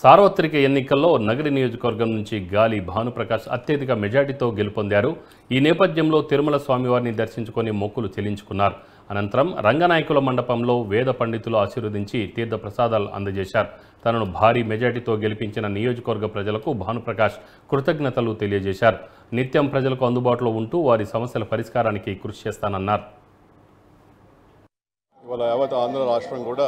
సార్వత్రిక ఎన్నికల్లో నగరి నియోజకవర్గం నుంచి గాలి భానుప్రకాష్ అత్యధిక మెజార్టీతో గెలుపొందారు ఈ నేపథ్యంలో తిరుమల స్వామివారిని దర్శించుకొని మొక్కులు చెల్లించుకున్నారు అనంతరం రంగనాయకుల మండపంలో వేద పండితులు ఆశీర్వదించి తీర్థ ప్రసాదాలు అందజేశారు తనను భారీ మెజార్టీతో గెలిపించిన నియోజకవర్గ ప్రజలకు భానుప్రకాష్ కృతజ్ఞతలు తెలియజేశారు నిత్యం ప్రజలకు అందుబాటులో ఉంటూ వారి సమస్యల పరిష్కారానికి కృషి చేస్తానన్నారు ఇవాళ యావత్ ఆంధ్ర రాష్ట్రం కూడా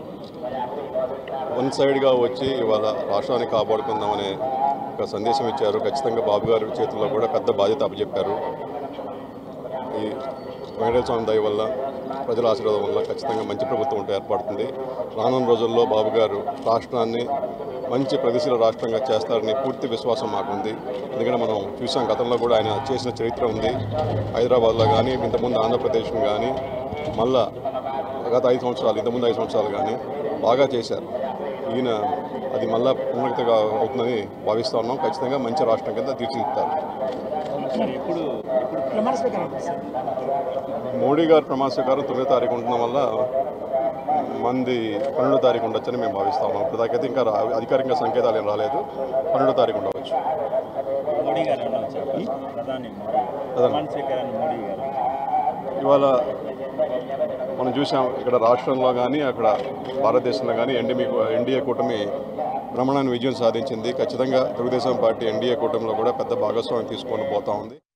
వన్ సైడ్గా వచ్చి ఇవాళ రాష్ట్రాన్ని కాపాడుకుందామనే ఒక సందేశం ఇచ్చారు ఖచ్చితంగా బాబు గారి చేతుల్లో కూడా పెద్ద బాధ్యత అప్పచెప్పారు ఈ వెంకటేశ్వర స్వామి దయ వల్ల ప్రజల ఆశీర్వాదం వల్ల ఖచ్చితంగా మంచి ప్రభుత్వం ఉంటే ఏర్పడుతుంది రానున్న రోజుల్లో బాబు గారు రాష్ట్రాన్ని మంచి ప్రగతిశీల రాష్ట్రంగా చేస్తారని పూర్తి విశ్వాసం మాకుంది ఎందుకంటే మనం చూసాం గతంలో కూడా ఆయన చేసిన చరిత్ర ఉంది హైదరాబాద్లో కానీ ఇంతకుముందు ఆంధ్రప్రదేశ్ని కానీ మళ్ళా గత ఐదు సంవత్సరాలు ఇంతకుముందు ఐదు సంవత్సరాలు కానీ బాగా చేశారు ఈయన అది మళ్ళా పునరుక్తిగా అవుతుందని భావిస్తూ ఉన్నాం ఖచ్చితంగా మంచి రాష్ట్రం కింద తీర్చిదిద్దుతారు ప్రమాణ స్వీకారం సార్ మోడీ గారు ప్రమాణ స్వీకారం తొమ్మిదో తారీఖు ఉండడం వల్ల మంది పన్నెండో తారీఖు ఉండొచ్చని మేము భావిస్తా ఉన్నాం ఇప్పటిదాకైతే ఇంకా రా- అధికారికంగా సంకేతాలు ఏం రాలేదు పన్నెండో తారీఖు ఉండవచ్చు మోడీ గారు ఏమన్నా వచ్చారు ప్రధాని మోడీ ప్రమాణ స్వీకారాన్ని మోడీ గారు ఇవాళ మనం చూసాం ఇక్కడ రాష్ట్రంలో కానీ అక్కడ భారతదేశంలో కానీ ఎన్డీఏ ఎన్డీఏ కూటమి భ్రమణాన్ని విజయం సాధించింది ఖచ్చితంగా తెలుగుదేశం పార్టీ ఎన్డీఏ కూటమిలో కూడా పెద్ద భాగస్వామ్యం తీసుకొని పోతా ఉంది